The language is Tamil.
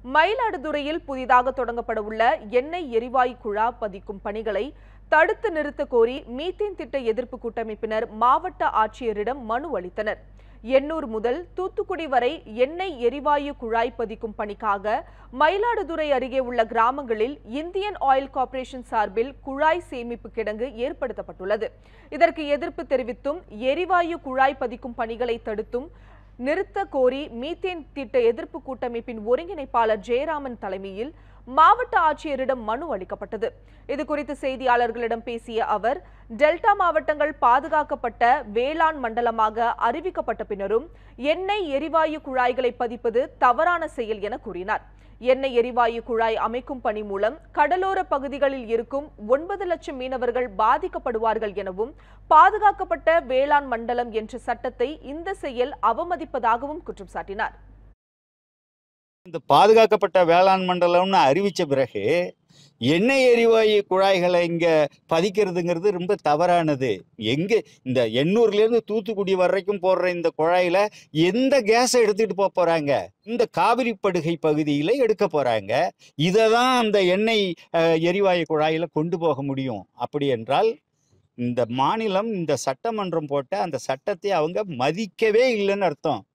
மயிலாடுதுறையில் புதிதாக தொடங்கப்பட உள்ள எண்ணெய் எரிவாயு குழா பதிக்கும் பணிகளை தடுத்து நிறுத்த கோரி மீத்தேன் திட்ட எதிர்ப்பு கூட்டமைப்பினர் மாவட்ட ஆட்சியரிடம் மனு அளித்தனர் எண்ணூர் முதல் தூத்துக்குடி வரை எண்ணெய் எரிவாயு குழாய் பதிக்கும் பணிக்காக மயிலாடுதுறை அருகே உள்ள கிராமங்களில் இந்தியன் ஆயில் கார்ப்பரேஷன் சார்பில் குழாய் சேமிப்பு கிடங்கு ஏற்படுத்தப்பட்டுள்ளது இதற்கு எதிர்ப்பு தெரிவித்தும் எரிவாயு குழாய் பதிக்கும் பணிகளை தடுத்தும் நிறுத்த கோரி மீத்தேன் திட்ட எதிர்ப்பு கூட்டமைப்பின் ஒருங்கிணைப்பாளர் ஜெயராமன் தலைமையில் மாவட்ட ஆட்சியரிடம் மனு அளிக்கப்பட்டது இது குறித்து செய்தியாளர்களிடம் பேசிய அவர் டெல்டா மாவட்டங்கள் பாதுகாக்கப்பட்ட வேளாண் மண்டலமாக அறிவிக்கப்பட்ட பின்னரும் எண்ணெய் எரிவாயு குழாய்களை பதிப்பது தவறான செயல் என கூறினார் எண்ணெய் எரிவாயு குழாய் அமைக்கும் பணி மூலம் கடலோர பகுதிகளில் இருக்கும் ஒன்பது லட்சம் மீனவர்கள் பாதிக்கப்படுவார்கள் எனவும் பாதுகாக்கப்பட்ட வேளாண் மண்டலம் என்ற சட்டத்தை இந்த செயல் அவமதிப்பதாகவும் குற்றம் சாட்டினார் இந்த பாதுகாக்கப்பட்ட வேளாண் மண்டலம்னு அறிவிச்ச பிறகு எண்ணெய் எரிவாயு குழாய்களை இங்க பதிக்கிறதுங்கிறது ரொம்ப தவறானது எங்க இந்த எண்ணூர்லேருந்து தூத்துக்குடி வரைக்கும் போடுற இந்த குழாயில எந்த கேஸை எடுத்துட்டு போக போறாங்க இந்த காவிரி படுகை பகுதியில எடுக்க போறாங்க இதை தான் அந்த எண்ணெய் அஹ், எரிவாயு குழாயில கொண்டு போக முடியும் அப்படி என்றால் இந்த மாநிலம் இந்த சட்டமன்றம் போட்ட அந்த சட்டத்தை அவங்க மதிக்கவே இல்லைன்னு அர்த்தம்